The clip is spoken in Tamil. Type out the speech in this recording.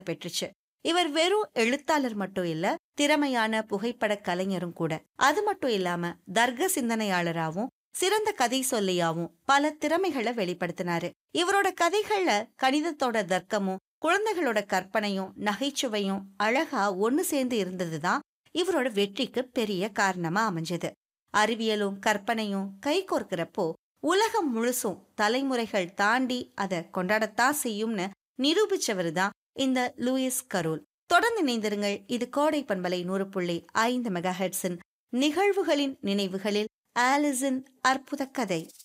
பெற்றுச்சு இவர் வெறும் எழுத்தாளர் மட்டும் இல்ல திறமையான புகைப்பட கலைஞரும் கூட அது மட்டும் இல்லாம தர்க்க சிந்தனையாளராவும் சிறந்த கதை சொல்லியாவும் பல திறமைகளை வெளிப்படுத்தினாரு இவரோட கதைகள்ல கணிதத்தோட தர்க்கமும் குழந்தைகளோட கற்பனையும் நகைச்சுவையும் அழகா ஒன்னு சேர்ந்து இருந்ததுதான் இவரோட வெற்றிக்கு பெரிய காரணமா அமைஞ்சது அறிவியலும் கற்பனையும் கை கோர்க்கிறப்போ உலகம் முழுசும் தலைமுறைகள் தாண்டி அதை கொண்டாடத்தான் செய்யும்னு நிரூபிச்சவர் தான் இந்த லூயிஸ் கரோல் தொடர்ந்து இணைந்திருங்கள் இது கோடை பண்பலை நூறு புள்ளி ஐந்து மெகா ஹெட்ஸின் நிகழ்வுகளின் நினைவுகளில் ஆலிஸின் அற்புத கதை